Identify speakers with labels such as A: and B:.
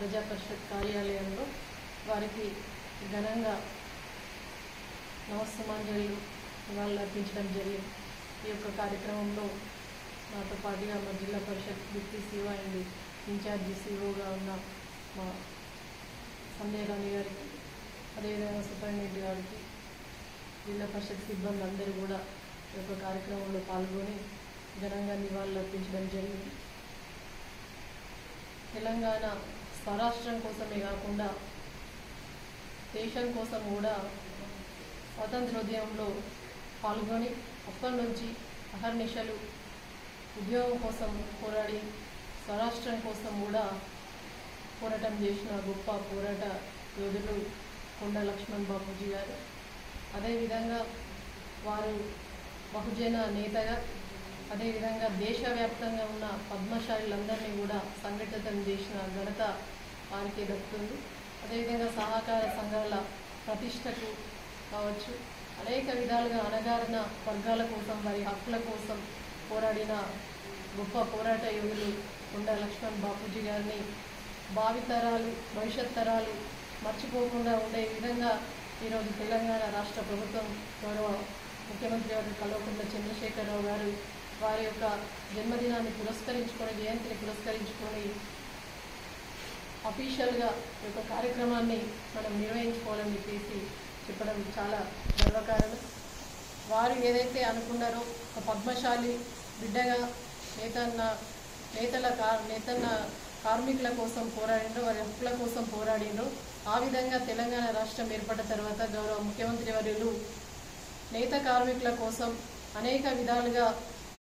A: ప్రజా పరిషత్ కార్యాలయంలో వారికి ఘనంగా నమస్సుమాంజలు నివాళులు అర్పించడం జరిగింది ఈ యొక్క కార్యక్రమంలో నాతో పాటుగా మా Zilla Parishad deputy CEO and in charge సీఓగా ఉన్న మా సంజయ్ రాణి గారికి అదేవిధంగా సూపరింటెండెంట్ గారికి జిల్లా పరిషత్ సిబ్బంది అందరూ కూడా ఈ యొక్క కార్యక్రమంలో పాల్గొని ఘనంగా నివాళులు అర్పించడం జరిగింది తెలంగాణ స్వరాష్ట్రం కోసమే కాకుండా దేశం కోసం కూడా స్వాతంత్రోద్యమంలో పాల్గొని అప్పటి నుంచి అహర్నిశలు ఉద్యోగం కోసం పోరాడి స్వరాష్ట్రం కోసం కూడా పోరాటం చేసిన గొప్ప పోరాట యోధులు కొండ లక్ష్మణ్ బాపూజీ గారు అదేవిధంగా వారు బహుజన నేతగా అదేవిధంగా దేశవ్యాప్తంగా ఉన్న పద్మశాలులందరినీ కూడా సంఘటితం చేసిన ఘనత వారికి దక్కుతుంది అదేవిధంగా సహకార సంఘాల ప్రతిష్టకు కావచ్చు అనేక విధాలుగా అణగారిన వర్గాల కోసం వారి హక్కుల కోసం పోరాడిన గొప్ప పోరాట యోగులు కొండ లక్ష్మణ్ బాపూజీ గారిని భావితరాలు భవిష్యత్ తరాలు మర్చిపోకుండా ఉండే విధంగా ఈరోజు తెలంగాణ రాష్ట్ర ప్రభుత్వం గౌరవ ముఖ్యమంత్రి గారు కల్వకుంట్ల చంద్రశేఖరరావు గారు వారి యొక్క జన్మదినాన్ని పురస్కరించుకొని జయంతిని పురస్కరించుకొని అఫీషియల్గా ఈ యొక్క కార్యక్రమాన్ని మనం నిర్వహించుకోవాలని చెప్పేసి చెప్పడం చాలా గర్వకారణం వారు ఏదైతే అనుకున్నారో ఒక పద్మశాలి బిడ్డగా నేతన్న నేతల కా నేతన్న కార్మికుల కోసం పోరాడిండ్రో వారి హక్కుల కోసం పోరాడిండ్రో ఆ విధంగా తెలంగాణ రాష్ట్రం ఏర్పడ్డ తర్వాత గౌరవ ముఖ్యమంత్రి వర్యులు నేత కార్మికుల కోసం అనేక విధాలుగా